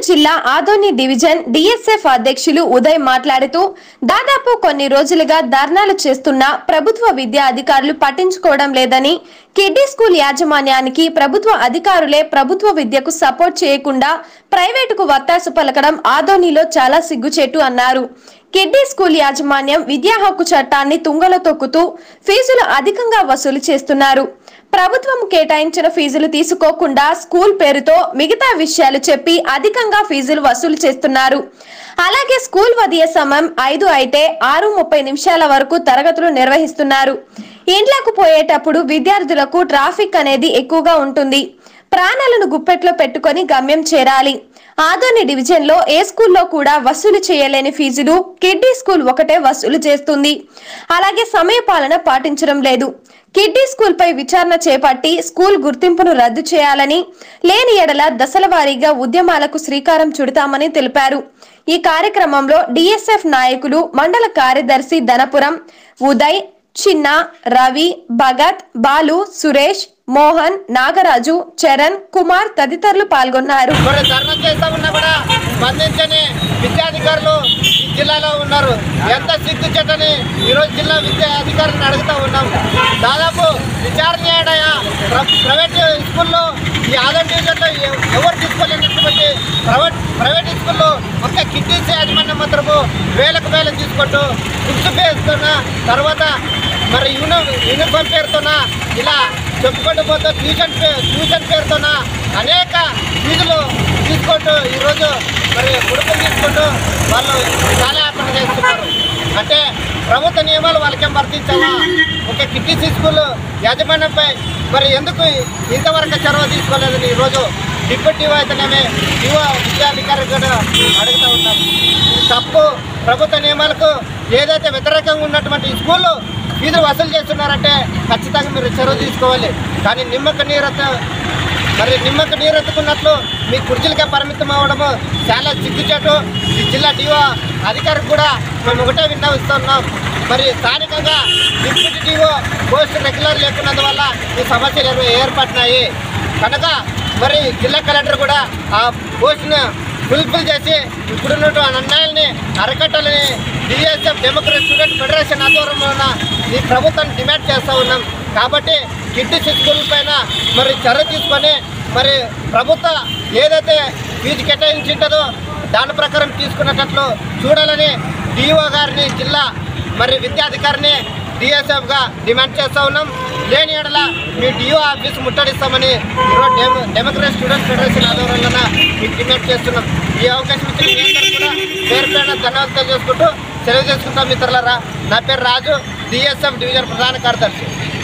జిల్లా Adoni division DSF అధ్యక్షులు ఉదయ్ మాట్లాడుతూ దాదాపు కొన్ని రోజులుగా ధర్నాలు చేస్తున్న ప్రభుత్వ విద్యా అధికారులు పట్టించుకోవడం లేదని కిడ్డీ స్కూల్ యాజమాన్యానికి ప్రభుత్వ అధికారులే ప్రభుత్వ విద్యకు సపోర్ట్ చేయకుండా ప్రైవేటుకు వత్తాసు పలకడం ఆదోనిలో చాలా సిగ్గుచేటు అన్నారు కిడ్డీ స్కూల్ యాజమాన్యం విద్యా హక్కు చట్టాన్ని తుంగలో తొక్కుతూ ఫీజులు అధికంగా వసూలు చేస్తున్నారు ప్రభుత్వం కేటాయించిన ఫీజులు తీసుకోకుండా స్కూల్ పేరుతో మిగతా విషయాలు చెప్పి అధికంగా ఫీజులు వసూలు చేస్తున్నారు అలాగే స్కూల్ ఉదయ సమయం ఐదు అయితే ఆరు ముప్పై నిమిషాల వరకు తరగతులు నిర్వహిస్తున్నారు ఇండ్లకు పోయేటప్పుడు విద్యార్థులకు ట్రాఫిక్ అనేది ఎక్కువగా ఉంటుంది ప్రాణాలను గుప్పెట్లో పెట్టుకొని గమ్యం చేరాలి ఆదోని డివిజన్ లో ఏ స్కూల్లో కూడా వసూలు చేయలేని ఫీజులు కిడ్డీ స్కూల్ ఒకటే వసూలు చేస్తుంది అలాగే సమయపాలన పాటించడం లేదు కిడ్డీ స్కూల్ పై విచారణ చేపట్టి స్కూల్ గుర్తింపును రద్దు చేయాలని లేని ఎడల దశల వారీగా ఉద్యమాలకు శ్రీకారం చుడతామని తెలిపారు ఈ కార్యక్రమంలో డిఎస్ఎఫ్ నాయకులు మండల కార్యదర్శి ధనపురం ఉదయ్ చిన్న రవి భగత్ బాలు సురేష్ మోహన్ నాగరాజు చరణ్ కుమార్ తదితరులు పాల్గొన్నారు మరి ధర్నా చేస్తా ఉన్నా కూడా స్పందించని విద్యాధికారులు ఈ జిల్లాలో ఉన్నారు ఎంత సిగ్గు చెట్టని ఈరోజు జిల్లా విద్యా అధికారులను అడుగుతా ఉన్నాం దాదాపు విచారణ ఏడయా ప్రైవేట్ స్కూల్లో ఈ ఆదర్ డివిజన్లో ఎ- ఎవరు తీసుకోలేనటువంటి ప్రైవేట్ ప్రైవేట్ స్కూల్లో ఒక్క కిడ్నీస్ యాజమాన్యం మాత్రము వేలకు వేలు తీసుకుంటూ బుక్స్ పేరుతోన తర్వాత మరి యూని యూనిఫామ్ పేరుతోన ఇలా చెప్పుకుంటూ పోతే ట్యూషన్ పే ట్యూషన్ పేరుతోన అనేక ఫీజులు తీసుకుంటూ ఈరోజు మరి ఉడుపులు తీసుకుంటూ వాళ్ళు కాలయాపన చేస్తున్నారు అంటే ప్రభుత్వ నియమాలు వాళ్ళకేం వర్తించావా ఒక కిడ్నీ స్కూల్ యాజమాన్యంపై మరి ఎందుకు ఇంతవరకు చొరవ తీసుకోలేదని ఈరోజు డిప్యూటీ అయితేనేమే యువ విద్యాధికారి కూడా అడుగుతూ ఉన్నాం ఇది తప్పు ప్రభుత్వ నియమాలకు ఏదైతే వ్యతిరేకంగా ఉన్నటువంటి ఈ స్కూళ్ళు ఫీజులు వసూలు చేస్తున్నారంటే ఖచ్చితంగా మీరు చొరవ తీసుకోవాలి కానీ నిమ్మక నీరత మరి నిమ్మక నీరెత్తుకున్నట్లు మీ కుర్చీలకే పరిమితం అవ్వడము చాలా సిగ్గుచేటు ఈ జిల్లా డిఓ అధికారికి కూడా మేము ఒకటే విన్నవిస్తున్నాం మరి స్థానికంగా డిప్యూటీ డిఓ పోస్ట్ రెగ్యులర్ లేకున్నందువల్ల ఈ సమస్యలు ఏర్- ఏర్పడినాయి కనుక మరి జిల్లా కలెక్టర్ కూడా ఆ పోస్ట్ను ఫుల్ఫిల్ చేసి ఇప్పుడున్నటువంటి అన్యాయాల్ని అరకట్టాలని డిఎస్ఎఫ్ డెమోక్రటిక్ స్టూడెంట్ ఫెడరేషన్ ఆధ్వర్యంలో ఉన్న ఈ ప్రభుత్వాన్ని డిమాండ్ చేస్తూ ఉన్నాం కాబట్టి కిడ్నీ స్కూల్ పైన మరి చర్య తీసుకొని మరి ప్రభుత్వ ఏదైతే ఫీజు కేటాయించింటుందో దాని ప్రకారం తీసుకునేటట్లు చూడాలని డిఓ గారిని జిల్లా మరి విద్యాధికారిని డిఎస్ఎఫ్గా డిమాండ్ చేస్తూ ఉన్నాం లేని ఎడల మీ డిఓ ఆఫీస్ ముట్టడిస్తామని ఈరోజు డెమో డెమోక్రటిక్ స్టూడెంట్ ఫెడరేషన్ ఆధ్వర్యంలో మీకు డిమాండ్ చేస్తున్నాం ఈ అవకాశం ఇచ్చిన మీ అందరికీ కూడా పేరు పేరున ధన్యవాదాలు చేసుకుంటూ సెలవు చేసుకుంటాం మిత్రులారా నా పేరు రాజు డిఎస్ఎఫ్ డివిజన్ ప్రధాన కార్యదర్శి